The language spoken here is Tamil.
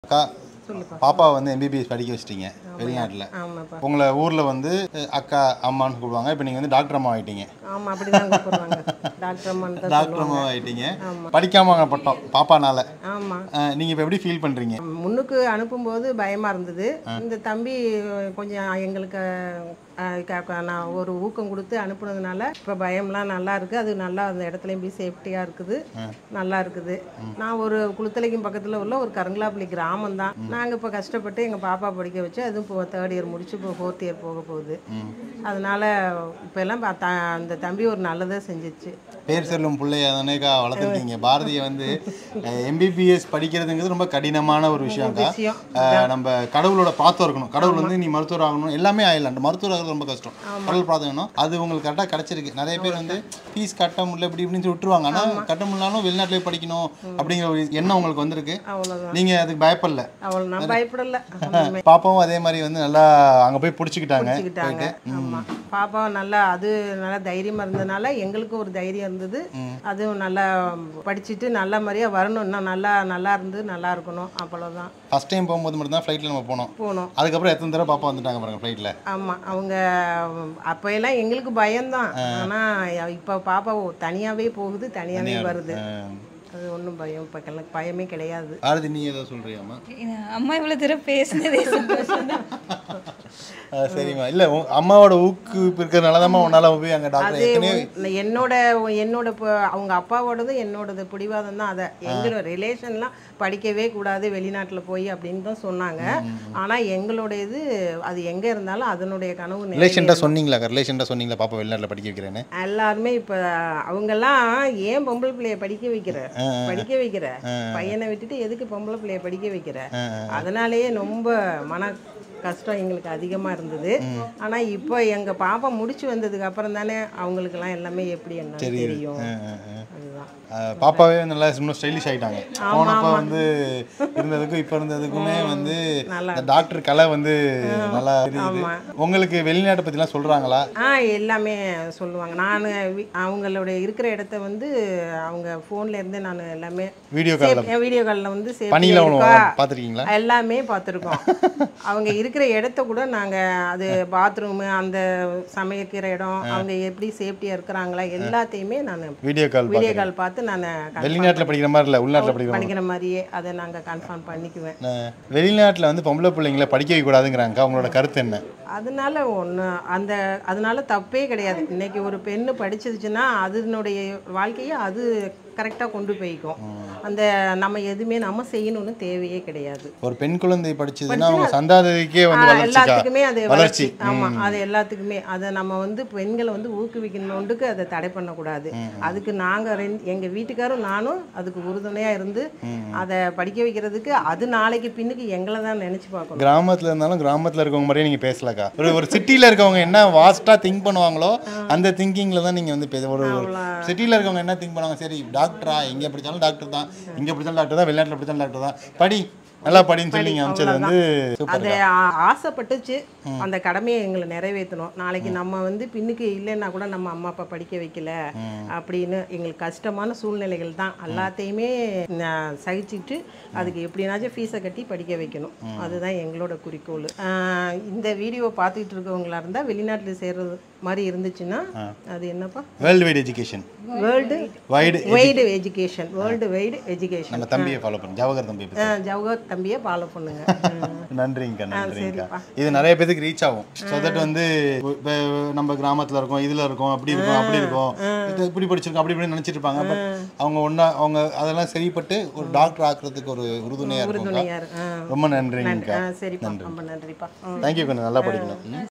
அக்கா சொல்லுப்பா பாப்பா வந்து எம்பிபிஎஸ் படிக்க வச்சிட்டீங்க வெளிநாட்டில் ஆமாப்பா உங்களை ஊரில் வந்து அஹ், அக்கா அம்மான்னு கூப்பிடுவாங்க இப்போ நீங்கள் வந்து டாக்டர் அம்மா ஆயிட்டீங்க ஆமாம் அப்படிதான் கூப்பிடுவாங்க டாக்டர் அம்மன் தான் டாக்டர் அம்மா ஆயிட்டீங்க படிக்காம வாங்க பட்டோம் பாப்பானால ஆமாம் நீங்கள் இப்போ எப்படி ஃபீல் பண்ணுறீங்க முன்னுக்கு அனுப்பும்போது பயமாக இருந்தது இந்த தம்பி கொஞ்சம் எங்களுக்கு அஹ், க- க- நான் ஒரு ஊக்கம் கொடுத்து அனுப்புனதுனால இப்போ பயம்லாம் நல்லா இருக்குது அது நல்லா அந்த இடத்துலையும் போய் சேஃப்டியாக இருக்குது நல்லா இருக்குது நான் ஒரு குளுத்தலைக்கும் பக்கத்தில் உள்ள ஒரு கருங்கலாப்பள்ளி கிராமம் தான் நாங்கள் இப்போ கஷ்டப்பட்டு எங்கள் பாப்பா படிக்க வச்சு அதுவும் இப்போ தேர்ட் இயர் முடிச்சு இப்போ ஃபோர்த் இயர் போக போகுது அதனால இப்போ எல்லாம் பா- த- அந்த தம்பி ஒரு நல்லதை செஞ்சிச்சு பேர் செல்லும் பிள்ளைய தானேக்கா வளர்த்துருக்கீங்க பாரதியை வந்து எம்பிபிஎஸ் படிக்கிறதுங்கிறது ரொம்ப கடினமான ஒரு விஷயம்க்கா விஷயம் அஹ், நம்ம கடவுளோட பாத்தம் இருக்கணும் கடவுள் வந்து நீ மருத்துவர் ஆகணும் எல்லாமே ஆயிடலாம் மருத்துவர் ஆகிறது ரொம்ப கஷ்டம் கடவுள் பாத்தம் வேணும் அது உங்களுக்கு கரெக்டாக கிடைச்சிருக்கு நிறைய பேர் வந்து ஃபீஸ் கட்ட முடியல இப்படி இப்படின்னு சொல்லி விட்டுருவாங்க ஆனால் கட்ட முடியலாலும் வெளிநாட்டிலே படிக்கணும் அப்படிங்கிற ஒரு எண்ணம் உங்களுக்கு வந்திருக்கு அவ்வளோதான் நீங்க அதுக்கு பயப்படல அவள் நான் பயப்படல பாப்பாவும் அதே மாதிரி வந்து நல்லா அங்க போய் பிடிச்சிக்கிட்டாங்க வச்சுக்கிட்டாங்க ஆமா பாப்பா நல்லா அது நல்லா தைரியமா இருந்ததுனால எங்களுக்கும் ஒரு தைரியம் இருந்தது அதுவும் நல்லா படிச்சுட்டு நல்ல மாதிரியா வரணும் இன்னும் நல்லா நல்லா இருந்து நல்லா இருக்கணும் அவ்வளவுதான் ஃபர்ஸ்ட் டைம் போகும்போது மட்டும் தான் ஃப்ளைட்டில் நம்ம போனோம் போனோம் அதுக்கப்புறம் எத்தனை தடவை பாப்பா வந்துட்டாங்க பாருங்க ஃப்ளைட்டில் ஆமா அவங்க அப்ப எல்லாம் எங்களுக்கு பயம்தான் ஆனா இப்ப பாப்பா தனியாவே போகுது தனியாவே வருது அது ஒண்ணும் பயம் இப்ப எனக்கு பயமே கிடையாது பாரதி நீ ஏதோ சொல்றியாமா அம்மா இவ்வளோ தூரம் பேசினதே சந்தோஷம் தான் அஹ் சரிம்மா இல்ல உன் அம்மாவோட ஊக்குவிப்பு இருக்கிறதுனால தான் உன்னால போய் அங்க டாக்டர் அது எத்தனையோ உன்- என்னோட என்னோட ப- அவங்க அப்பாவோடது என்னோடது பிடிவாதம் தான் அதை எங்களோட ரிலேஷன்லாம் படிக்கவே கூடாது வெளிநாட்டில் போய் அப்படின்னு தான் சொன்னாங்க ஆனால் எங்களோட இது அது எங்கே இருந்தாலும் அதனுடைய கனவு நிறைவேறும். ரிலேஷன்டா சொன்னீங்களா ரிலேஷன்டா சொன்னீங்களா பாப்பா வெளிநாட்டில் படிக்க வைக்கிறேன்னு எல்லாருமே இப்போ அவங்கெல்லாம் ஏன் பொம்பளை பிள்ளைய படிக்க வைக்கிற படிக்க வைக்கிற பையனை விட்டுட்டு எதுக்கு பொம்பளை பிள்ளைய படிக்க வைக்கிற அதனாலேயே ரொம்ப மன கஷ்டம் எங்களுக்கு அதிகமாக இருந்தது ஆனால் இப்போ எங்கள் பாப்பா முடிச்சு வந்ததுக்கு அப்புறம் தானே அவங்களுக்கெல்லாம் எல்லாமே எப்படி என்ன தெரியும் அதுதான் அஹ் பாப்பாவே நல்லா இன்னும் ஸ்டைலிஷ் ஆயிட்டாங்க போனப்ப வந்து இருந்ததுக்கும் இப்ப இருந்ததுக்குமே வந்து இந்த டாக்டர் கலை வந்து நல்லா தெரியுது உங்களுக்கு வெளிநாட்டை பத்திலாம் சொல்றாங்களா ஆ எல்லாமே சொல்லுவாங்க நான் அவங்களோட இருக்கிற இடத்த வந்து அவங்க ஃபோன்ல இருந்து நான் எல்லாமே வீடியோ காலில் வீடியோ காலில் வந்து safety பனியில ஆ இருக்கா? பார்த்துருக்கீங்களா எல்லாமே பார்த்துருக்கோம் அவங்க இருக்கிற இடத்த கூட நாங்கள் அது பாத்ரூமு அந்த சமைக்கிற இடம் அவங்க எப்படி சேஃப்டியாக இருக்கிறாங்களா எல்லாத்தையுமே நான் வீடியோ கால் வீடியோ கால் பார்த்து நான் வெளிநாட்டில் படிக்கிற மாதிரி இல்லை உள்நாட்டில் படிக்கிற மாதிரி படிக்கிற மாதிரியே அதை நாங்கள் கன்ஃபார்ம் பண்ணிக்குவேன் அஹ் வெளிநாட்டுல வந்து பொம்பளை பிள்ளைங்களை படிக்க வைக்கக்கூடாதுங்கிறாங்க உங்களோட கருத்து என்ன அதனால ஒன்று அந்த அதனால தப்பே கிடையாது இன்னைக்கு ஒரு பெண்ணு படிச்சிருச்சுன்னா அதனுடைய வாழ்க்கையை அது கரெக்டாக கொண்டு போய்க்கும் அந்த நம்ம எதுவுமே நம்ம செய்யணும்னு தேவையே கிடையாது ஒரு பெண் குழந்தை படிச்சதுன்னா அவங்க சந்தாதிக்கே வந்து ஆ, வளர்ச்சிக்கா எல்லாத்துக்குமே அது வளர்ச்சி வளர்ச்சி ஆமா அது எல்லாத்துக்குமே அதை நம்ம வந்து பெண்களை வந்து ஊக்குவிக்கணுண்டுக்கு அதை தடை பண்ணக்கூடாது அதுக்கு நாங்க ரெண்டு எங்க வீட்டுக்காரும் நானும் அதுக்கு உறுதுணையா இருந்து அதை படிக்க வைக்கிறதுக்கு அது நாளைக்கு பின்னுக்கு எங்களை தான் நினைச்சு பார்க்கணும் கிராமத்துல இருந்தாலும் கிராமத்துல இருக்கவங்க மாதிரியே நீங்க பேசலக்கா ஒரு ஒரு சிட்டில இருக்கவங்க என்ன வாஸ்டா திங்க் பண்ணுவாங்களோ அந்த திங்கிங்ல தான் நீங்க வந்து பேச ஒரு சிட்டில இருக்கவங்க என்ன திங்க் பண்ணுவாங்க சரி டாக்டரா எங்க படிச்சாலும் டாக்டர் தான் இங்க படிச்சாலும் டாக்டர் தான் வெளிநாட்டுல படிச்சாலும் டாக்டர் தான் படி நல்லா படின்னு சொல்லி நீங்க அனுப்பிச்சது வந்து சூப்பர் அதை ஆ- ஆசைப்பட்டுச்சு அந்த கடமையை எங்களை நிறைவேற்றணும் நாளைக்கு நம்ம வந்து பின்னுக்கு இல்லைன்னா கூட நம்ம அம்மா அப்பா படிக்க வைக்கல அப்படின்னு எங்களுக்கு கஷ்டமான சூழ்நிலைகள் தான் எல்லாத்தையுமே நான் சகிச்சுட்டு அதுக்கு எப்படினாச்சும் ஃபீஸை கட்டி படிக்க வைக்கணும் அதுதான் எங்களோட குறிக்கோள் ஆஹ் இந்த வீடியோவை பார்த்துக்கிட்டு இருக்கவங்களா இருந்தால் வெளிநாட்டில் சேர்றது மாதிரி இருந்துச்சுன்னா அது என்னப்பா world wide education world wide wide education world wide education நம்ம தம்பியை ஃபாலோ பண்ணு ஜவஹர் தம்பி பத்தி. ஜவஹர் தம்பியை ஃபாலோ பண்ணுங்க ம். நன்றிங்கக்கா நன்றிங்கக்கா இது நிறைய பேருக்கு ரீச் ஆகும் ஸோ தட் வந்து இப்ப நம்ம கிராமத்துல இருக்கோம் இதுல இருக்கோம் அப்படி இருக்கோம் அப்படி இருக்கோம் இது இப்படி படிச்சிருக்கோம் அப்படி இப்படி நினைச்சிட்டு இருப்பாங்க பட் அவங்க ஒன்றா அவங்க அதெல்லாம் சரிப்பட்டு ஒரு டாக்டர் ஆக்குறதுக்கு ஒரு உறுதுணையா இருக்கும் உறுதுணையா இரு- ஆ. ரொம்ப நன்றிங்கக்கா ஆ சரிப்பா ரொம்ப நன்றிப்பா ம். தேங்க்யூ கொஞ்சம் நல்லா படிக்கணும் ம்.